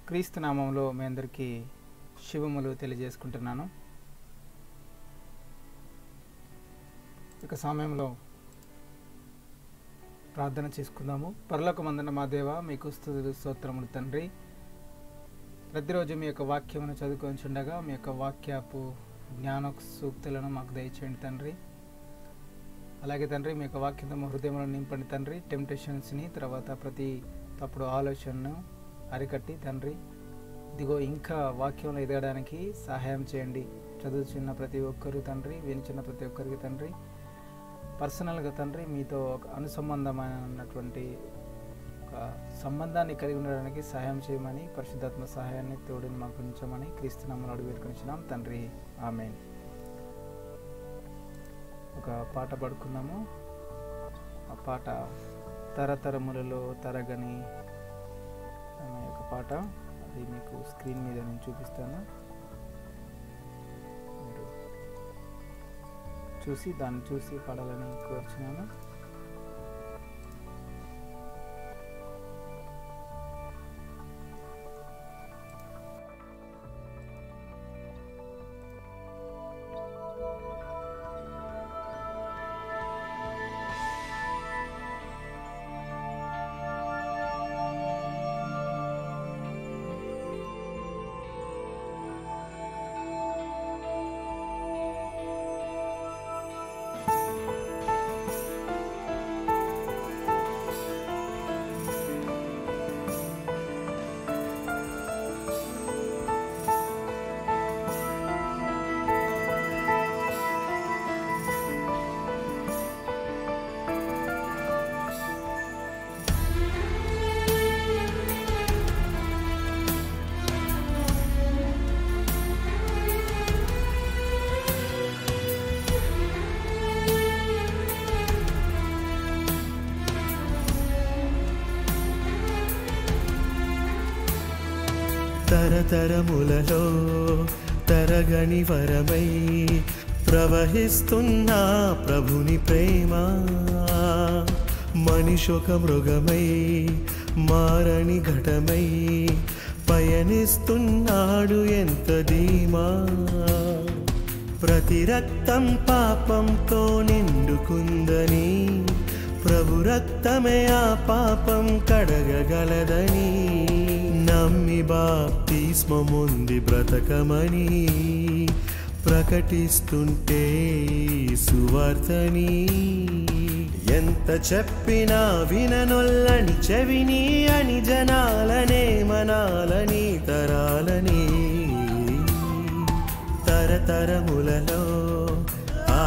క్రీస్తు నామంలో మీ అందరికీ శుభములు తెలియజేసుకుంటున్నాను ఇక సమయంలో ప్రార్థన చేసుకుందాము పరలోక మందన మా దేవ మీకు స్థుతులు స్తోత్రములు తండ్రి ప్రతిరోజు మీ యొక్క వాక్యమును చదువుకొని చుండగా మీ యొక్క వాక్యపు జ్ఞాన సూక్తులను మాకు దయచేయండి తండ్రి అలాగే తండ్రి మీ యొక్క వాక్యంతో మా హృదయంలో నింపండి తండ్రి టెంప్టేషన్స్ని తర్వాత ప్రతి తప్పుడు ఆలోచనను అరికట్టి తండ్రి ఇదిగో ఇంకా వాక్యంలో ఎదగడానికి సహాయం చేయండి చదువుచున్న ప్రతి ఒక్కరు తండ్రి వినిచున్న ప్రతి ఒక్కరికి తండ్రి పర్సనల్గా తండ్రి మీతో ఒక అనుసంబంధమైనటువంటి ఒక సంబంధాన్ని కలిగి ఉండడానికి సహాయం చేయమని పరిశుద్ధాత్మ సహాయాన్ని తోడుని మాకు ఉంచమని క్రీస్తునామలు అడుగు పెట్టుకునిచ్చినాం తండ్రి ఆమెన్ ఒక పాట పడుకున్నాము ఆ పాట తరతరములలో తరగని అనే ఒక పాట అది మీకు స్క్రీన్ మీద నేను చూపిస్తాను మీరు చూసి దాన్ని చూసి పాడాలని కోరుచున్నాను తరతరములలో తరగని వరమై ప్రవహిస్తున్న ప్రభుని ప్రేమ మనిషొక మృగమై మారని ఘటమై పయనిస్తున్నాడు ఎంత ధీమా ప్రతి రక్తం పాపంతో నిండుకుందని ప్రభు రక్తమే ఆ పాపం కడగగలదని నమ్మి బాప్తిస్మముంది బ్రతకమని ప్రకటిస్తుంటే ఈ సువార్తని ఎంత చెప్పినా విననొల్లని చెవిని అని జనాలనే మనాలని తరాలని తరతరములలో ఆ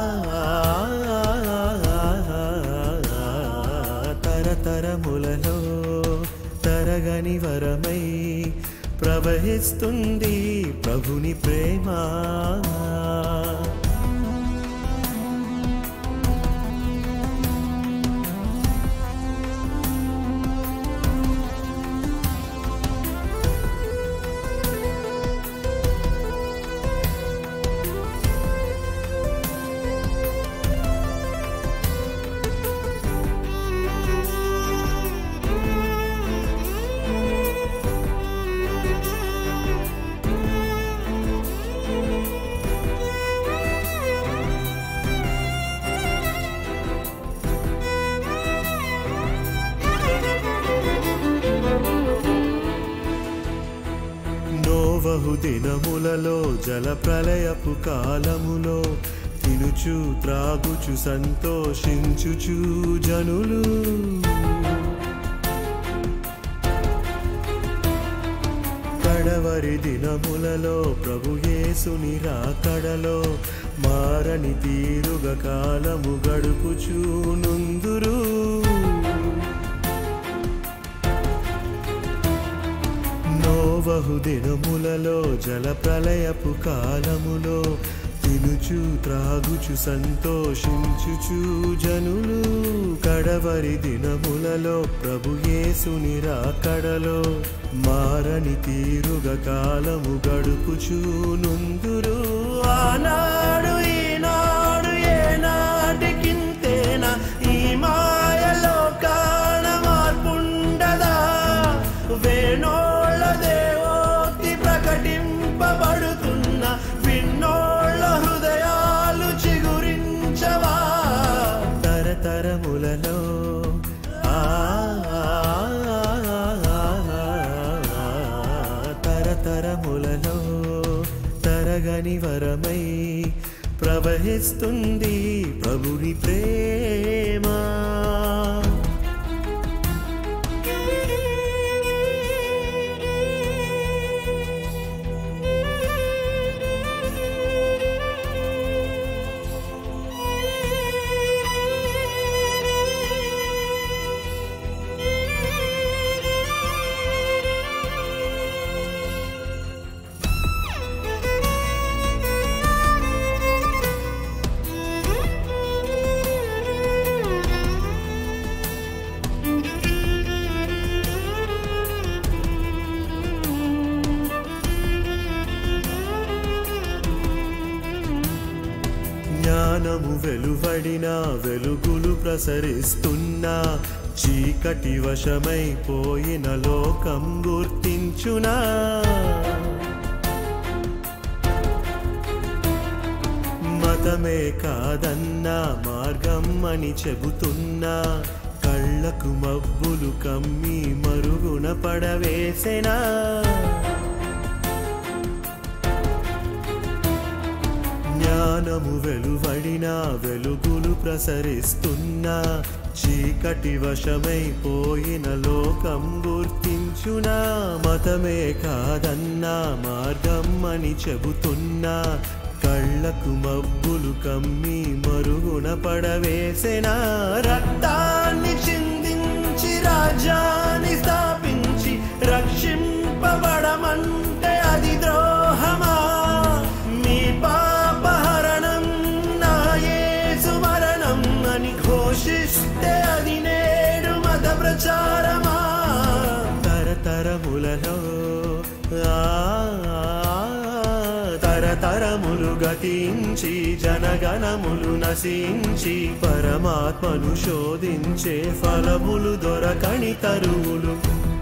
తరతరములలో తరగని వరమై ప్రవహిస్తుంది ప్రభుని ప్రేమ నోవహు దినములలో జల ప్రళయపు కాలములో తినుచు త్రాగుచు సంతోషించుచు జనులు కడవరి దినములలో ప్రభు యేసుని రాకడలో మారని తీరుగ కాలము గడుపుచూ నుందురు నోవహు దినములలో జల ప్రళయపు కాలములో తినుచు త్రాగుచు సంతోషించుచు జనులు కడవరి దినములలో ప్రభు యేసుని రాకడలో మారని తీరుగ కాలము గడుపుచు నుందురు ఆనాడు ఈనాడు ఏనాటికింతేనా ఈ మాయలో కాణ మార్పుండదా వేణోళ్ళ దే తరగని వరమై ప్రవహిస్తుంది ప్రభుని ప్రేమ జ్ఞానము వెలువడిన వెలుగులు ప్రసరిస్తున్నా చీకటి వశమైపోయిన లోకం గుర్తించునా మతమే కాదన్నా మార్గం అని చెబుతున్నా కళ్ళకు మబ్బులు కమ్మి మరుగున పడవేసెనా జ్ఞానము వెలువడిన వెలుగులు ప్రసరిస్తున్నా చీకటి వశమైపోయిన లోకం గుర్తించునా మతమే కాదన్నా మార్గం అని చెబుతున్నా కళ్ళకు మబ్బులు కమ్మి మరుగున పడవేసెనా రక్తాన్ని చిందించి రాజ్యాన్ని స్థాపించి రక్షింపబడమంటే అది ద్రోహమా మీ పాపహరణం నా యేసు మరణం అని ఘోషిస్తే అది నేడు మత ప్రచారమా తరతరములలో ఆ, తరతరములు గతించి జనగణములు నశించి పరమాత్మను శోధించే ఫలములు దొరకని తరువులు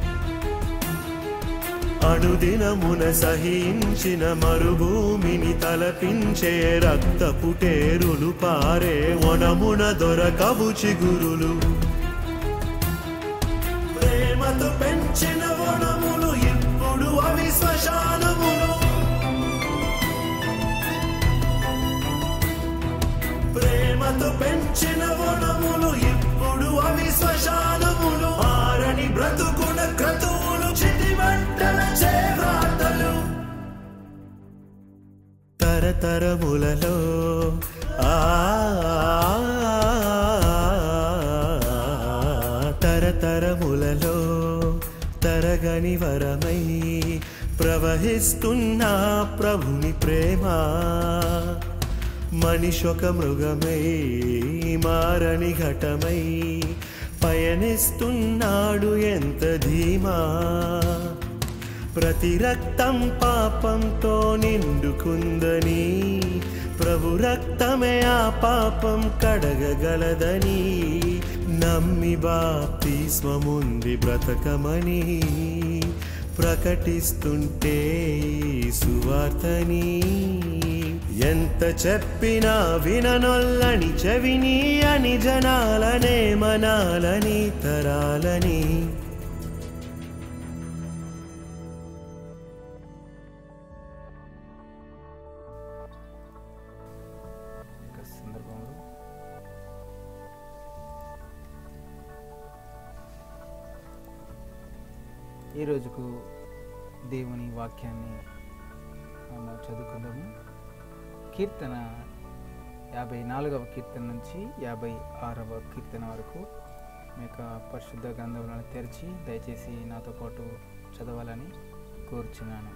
అనుదినమున సహించిన మరుభూమిని తలపించే రక్తపుటేరులు పారే వనమున దొరకవు చిగురులు ప్రేమతో పెంచిన వనములు ఇప్పుడు అవి శ్మశానములు ప్రేమతో పెంచిన వనములు ఇప్పుడు అవి శ్మశానములు ఆరని బ్రతుకున క్రతువులు చితిమంటల చేవ్రాతలు తరతరములలో ఆ తరతరములలో తరగని వరమై ప్రవహిస్తున్న ప్రభుని ప్రేమ మనిషొక మృగమై మారని ఘటమై పయనిస్తున్నాడు ఎంత ధీమా ప్రతి రక్తం పాపంతో నిండుకుందని ప్రభు రక్తమే ఆ పాపం కడగగలదని నమ్మి బాప్తిస్మముంది బ్రతకమని ప్రకటిస్తుంటే ఈ సువార్తని ఎంత చెప్పినా విననొల్లని చెవిని అని జనాలనే మనాలని తరాలని యొక్క సందర్భంలో ఈ రోజుకు దేవుని వాక్యాన్ని మనం చదువుకుందాము కీర్తన యాభై నాలుగవ కీర్తన నుంచి యాభై ఆరవ కీర్తన వరకు మీ యొక్క పరిశుద్ధ గ్రంథములను తెరిచి దయచేసి నాతో పాటు చదవాలని కోరుచున్నాను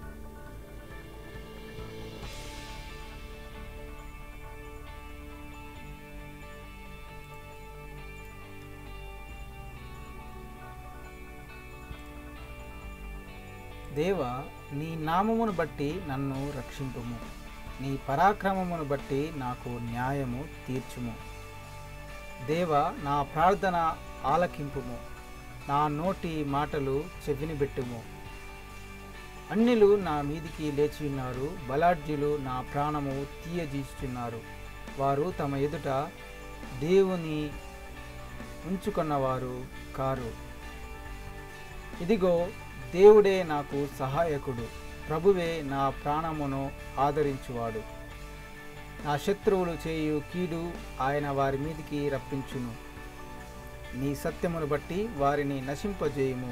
దేవ నీ నామమును బట్టి నన్ను రక్షింపుము నీ పరాక్రమమును బట్టి నాకు న్యాయము తీర్చుము దేవ నా ప్రార్థన ఆలకింపుము నా నోటి మాటలు చెవిని పెట్టుము అన్నిలు నా మీదికి లేచి ఉన్నారు బలాఢ్యులు నా ప్రాణము తీయజీస్తున్నారు వారు తమ ఎదుట దేవుని ఉంచుకున్నవారు కారు ఇదిగో దేవుడే నాకు సహాయకుడు ప్రభువే నా ప్రాణమును ఆదరించువాడు నా శత్రువులు చేయు కీడు ఆయన వారి మీదికి రప్పించును నీ సత్యమును బట్టి వారిని నశింపజేయుము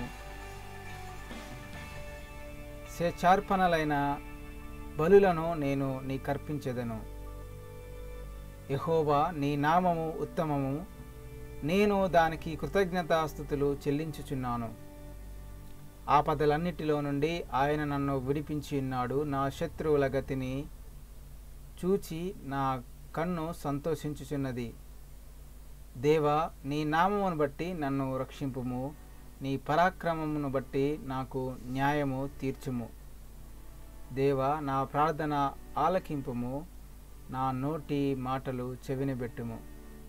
స్వేచ్ఛార్పణలైన బలులను నేను నీ కర్పించెదను యహోవా నీ నామము ఉత్తమము నేను దానికి కృతజ్ఞతాస్థుతులు చెల్లించుచున్నాను ఆపదలన్నిటిలో నుండి ఆయన నన్ను విడిపించి ఉన్నాడు నా శత్రువుల గతిని చూచి నా కన్ను సంతోషించుచున్నది దేవా నీ నామమును బట్టి నన్ను రక్షింపుము నీ పరాక్రమమును బట్టి నాకు న్యాయము తీర్చుము దేవా నా ప్రార్థన ఆలకింపుము నా నోటి మాటలు చెవినబెట్టుము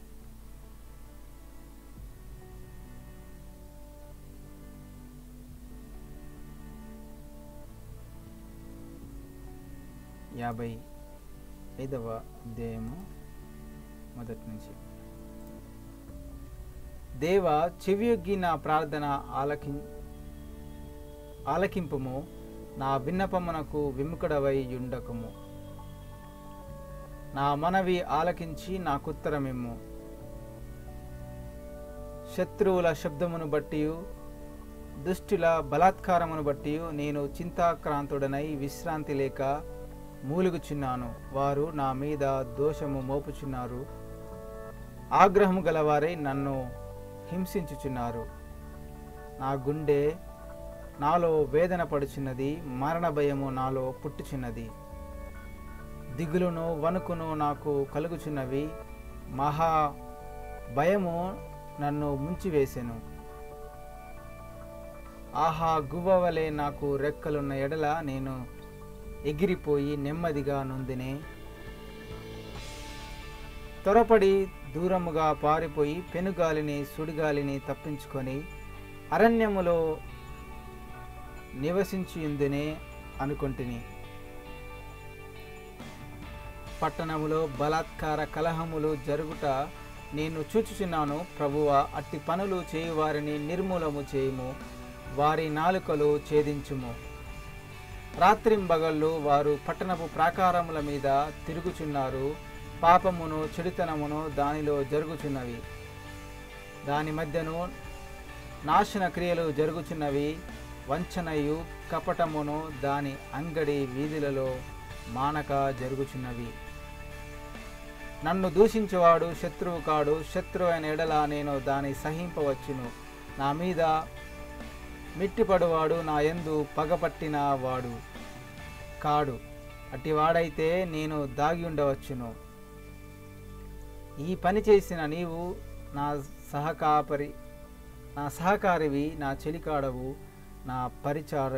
యాభై ఐదవ అధ్యాయము మొదటి నుంచి దేవ చెవియొగ్గి నా ప్రార్థన ఆలకి ఆలకింపుము నా విన్నపమునకు విముఖుడవై యుండకము నా మనవి ఆలకించి నాకుత్తరమిమ్ము శత్రువుల శబ్దమును బట్టి దుష్టుల బలాత్కారమును బట్టి నేను చింతాక్రాంతుడనై విశ్రాంతి లేక మూలుగుచున్నాను వారు నా మీద దోషము మోపుచున్నారు ఆగ్రహము గలవారై నన్ను హింసించుచున్నారు నా గుండె నాలో వేదన పడుచున్నది మరణ భయము నాలో పుట్టుచున్నది దిగులును వణుకును నాకు కలుగుచున్నవి మహా భయము నన్ను ముంచివేసెను ఆహా గువ్వవలే నాకు రెక్కలున్న ఎడల నేను ఎగిరిపోయి నెమ్మదిగా నొందినే త్వరపడి దూరముగా పారిపోయి పెనుగాలిని సుడిగాలిని తప్పించుకొని అరణ్యములో నివసించియుందునే అనుకొంటిని పట్టణములో బలాత్కార కలహములు జరుగుట నేను చూచుచున్నాను ప్రభువ అట్టి పనులు చేయువారిని నిర్మూలము చేయుము వారి నాలుకలు ఛేదించుము రాత్రింబగళ్ళు వారు పట్టణపు ప్రాకారముల మీద తిరుగుచున్నారు పాపమును చెడుతనమును దానిలో జరుగుచున్నవి దాని మధ్యను నాశన క్రియలు జరుగుచున్నవి వంచనయు కపటమును దాని అంగడి వీధులలో మానక జరుగుచున్నవి నన్ను దూషించువాడు శత్రువు కాడు శత్రువు అయిన ఎడల నేను దాని సహింపవచ్చును నా మీద మిట్టిపడువాడు నా యందు పగపట్టిన వాడు కాడు అటివాడైతే నేను దాగి ఉండవచ్చును ఈ పని చేసిన నీవు నా సహకాపరి నా సహకారివి నా చెలికాడవు నా పరిచార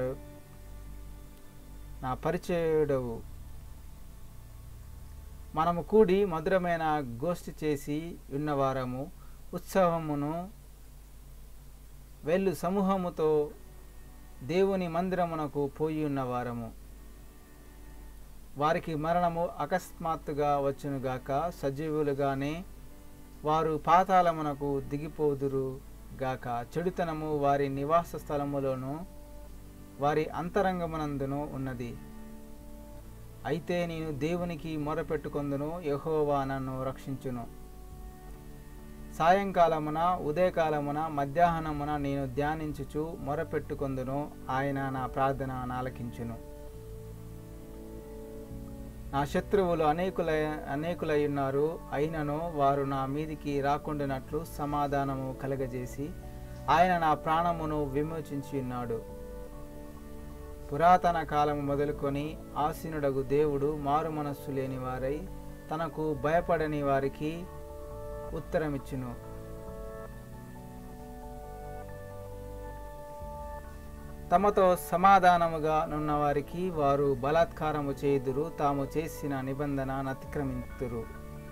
నా పరిచయుడవు మనము కూడి మధురమైన గోష్ఠి చేసి ఉన్నవారము ఉత్సవమును వెళ్ళు సమూహముతో దేవుని మందిరమునకు పోయి ఉన్నవారము వారికి మరణము అకస్మాత్తుగా వచ్చునుగాక సజీవులుగానే వారు పాతాళమునకు దిగిపోదురు గాక చెడుతనము వారి నివాస స్థలములోను వారి అంతరంగమునందును ఉన్నది అయితే నేను దేవునికి మొరపెట్టుకొందును యెహోవా నన్ను రక్షించును సాయంకాలమున ఉదయకాలమున మధ్యాహ్నమున నేను ధ్యానించుచు మొరపెట్టుకొందును ఆయన నా ప్రార్థన నాలకించును నా శత్రువులు అనేకుల అనేకులై ఉన్నారు అయినను వారు నా మీదికి రాకుండానట్లు సమాధానము కలగజేసి ఆయన నా ప్రాణమును విమోచించి ఉన్నాడు పురాతన కాలము మొదలుకొని ఆసీనుడగు దేవుడు మారు మనస్సు లేని వారై తనకు భయపడని వారికి ఉత్తరమిచ్చును తమతో సమాధానముగా నున్న వారికి వారు బలాత్కారము చేయుదురు తాము చేసిన నిబంధన అతిక్రమింతురు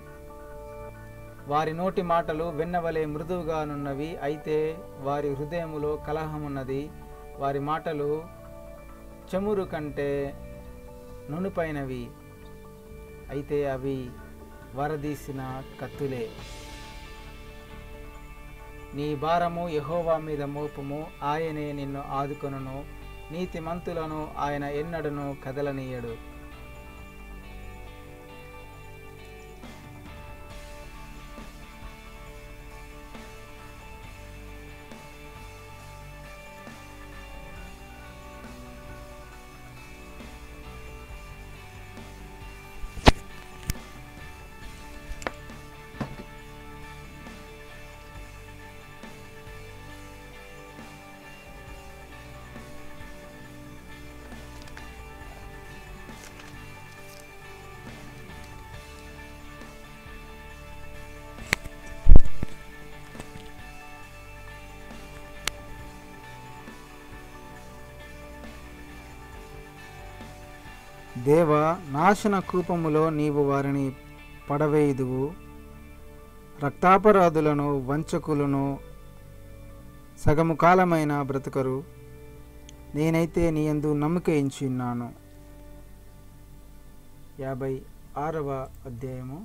వారి నోటి మాటలు వెన్నవలే మృదువుగా నున్నవి అయితే వారి హృదయములో కలహమున్నది వారి మాటలు చమురు కంటే నునుపైనవి అయితే అవి వరదీసిన కత్తులే నీ భారము యహోవా మీద మోపము ఆయనే నిన్ను ఆదుకొనును నీతిమంతులను ఆయన ఎన్నడను కదలనీయడు దేవ నాశన కూపములో నీవు వారిని పడవేయుదువు రక్తాపరాధులను వంచకులను సగము కాలమైన బ్రతకరు నేనైతే నీ యందు నమ్మిక ఉన్నాను యాభై ఆరవ అధ్యాయము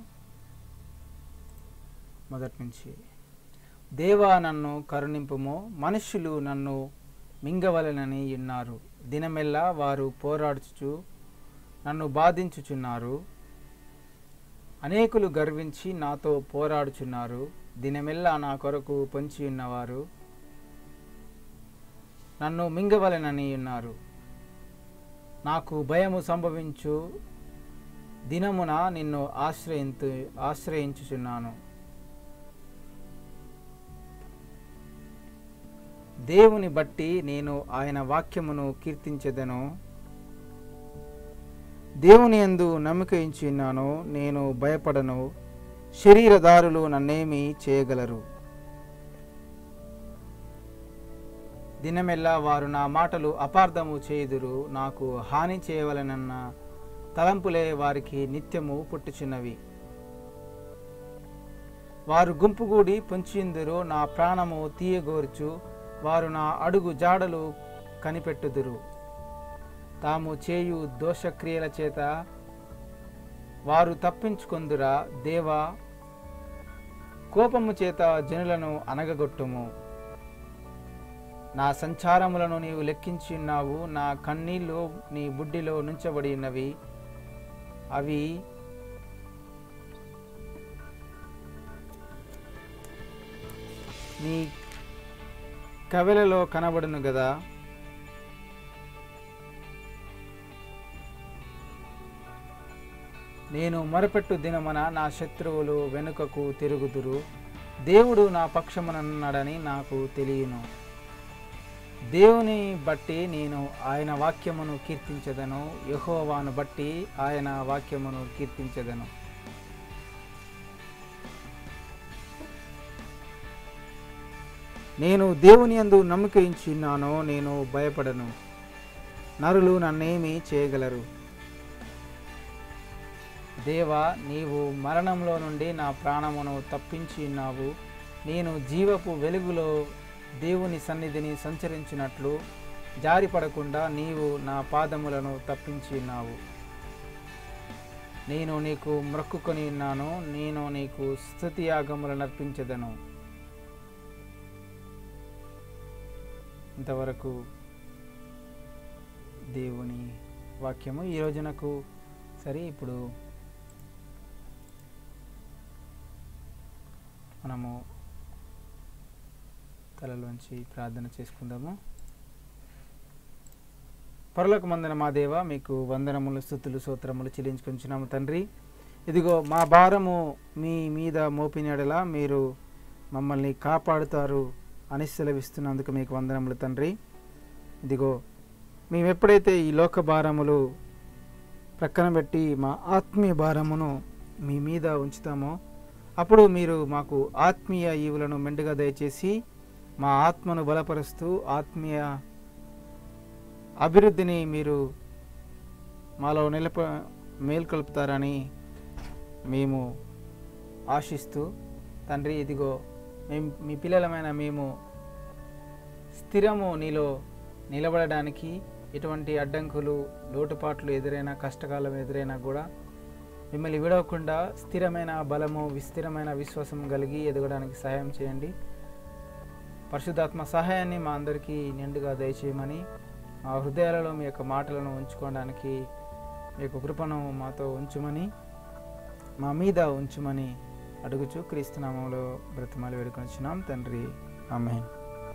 మొదటి నుంచి దేవా నన్ను కరుణింపుము మనుష్యులు నన్ను మింగవలనని ఉన్నారు దినమెల్లా వారు పోరాడుచు నన్ను బాధించుచున్నారు అనేకులు గర్వించి నాతో పోరాడుచున్నారు దినమెల్లా నా కొరకు పొంచి ఉన్నవారు నన్ను మింగవలెనని ఉన్నారు నాకు భయము సంభవించు దినమున నిన్ను ఆశ్రయించు ఆశ్రయించుచున్నాను దేవుని బట్టి నేను ఆయన వాక్యమును కీర్తించెదను దేవుని యందు నమ్మిక ఉన్నాను నేను భయపడను శరీరదారులు నన్నేమి చేయగలరు దినమెల్లా వారు నా మాటలు అపార్థము చేయుదురు నాకు హాని చేయవలనన్న తలంపులే వారికి నిత్యము పుట్టుచున్నవి వారు గుంపుగూడి పొంచిందురు నా ప్రాణము తీయగోర్చు వారు నా అడుగు జాడలు కనిపెట్టుదురు తాము చేయు దోషక్రియల చేత వారు తప్పించుకొందురా దేవా కోపము చేత జనులను అనగగొట్టుము నా సంచారములను నీవు లెక్కించి ఉన్నావు నా కన్నీళ్లు నీ బుడ్డిలో నుంచబడి ఉన్నవి అవి నీ కవెలలో కనబడును గదా నేను మొరపెట్టు దినమన నా శత్రువులు వెనుకకు తిరుగుదురు దేవుడు నా పక్షమునన్నాడని నాకు తెలియను దేవుని బట్టి నేను ఆయన వాక్యమును కీర్తించదను యహోవాను బట్టి ఆయన వాక్యమును కీర్తించదను నేను దేవుని యందు నమ్మిక ఉన్నాను నేను భయపడను నరులు నన్నేమి చేయగలరు దేవా నీవు మరణంలో నుండి నా ప్రాణమును తప్పించి ఉన్నావు నేను జీవపు వెలుగులో దేవుని సన్నిధిని సంచరించినట్లు జారిపడకుండా నీవు నా పాదములను తప్పించి ఉన్నావు నేను నీకు మ్రక్కుకొని ఉన్నాను నేను నీకు స్థుతి యాగములను అర్పించదను ఇంతవరకు దేవుని వాక్యము ఈ రోజునకు సరే ఇప్పుడు మనము తలలోంచి ప్రార్థన చేసుకుందాము పరులకు మందన మా దేవ మీకు వందనములు స్థుతులు సూత్రములు చెల్లించుకుంటున్నాము తండ్రి ఇదిగో మా భారము మీ మీద మోపినడలా మీరు మమ్మల్ని కాపాడుతారు అని సెలవిస్తున్నందుకు మీకు వందనములు తండ్రి ఇదిగో మేము ఎప్పుడైతే ఈ లోక భారములు ప్రక్కన పెట్టి మా ఆత్మీయ భారమును మీ మీద ఉంచుతామో అప్పుడు మీరు మాకు ఆత్మీయ ఈవులను మెండుగా దయచేసి మా ఆత్మను బలపరుస్తూ ఆత్మీయ అభివృద్ధిని మీరు మాలో నిలప మేల్కొల్పుతారని మేము ఆశిస్తూ తండ్రి ఇదిగో మేము మీ పిల్లలమైన మేము స్థిరము నీలో నిలబడడానికి ఎటువంటి అడ్డంకులు లోటుపాట్లు ఎదురైనా కష్టకాలం ఎదురైనా కూడా మిమ్మల్ని విడవకుండా స్థిరమైన బలము విస్థిరమైన విశ్వాసం కలిగి ఎదగడానికి సహాయం చేయండి పరిశుద్ధాత్మ సహాయాన్ని మా అందరికీ నిండుగా దయచేయమని మా హృదయాలలో మీ యొక్క మాటలను ఉంచుకోవడానికి మీ యొక్క కృపను మాతో ఉంచుమని మా మీద ఉంచుమని అడుగుచు క్రీస్తునామంలో బ్రతిమాలు వేడుకొనిచున్నాం తండ్రి ఆమెన్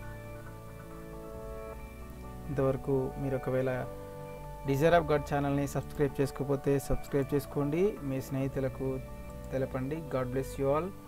ఇంతవరకు మీరు ఒకవేళ డిజైర్ ఆఫ్ గాడ్ ఛానల్ని సబ్స్క్రైబ్ చేసుకోకపోతే సబ్స్క్రైబ్ చేసుకోండి మీ స్నేహితులకు తెలపండి గాడ్ బ్లెస్ యూ ఆల్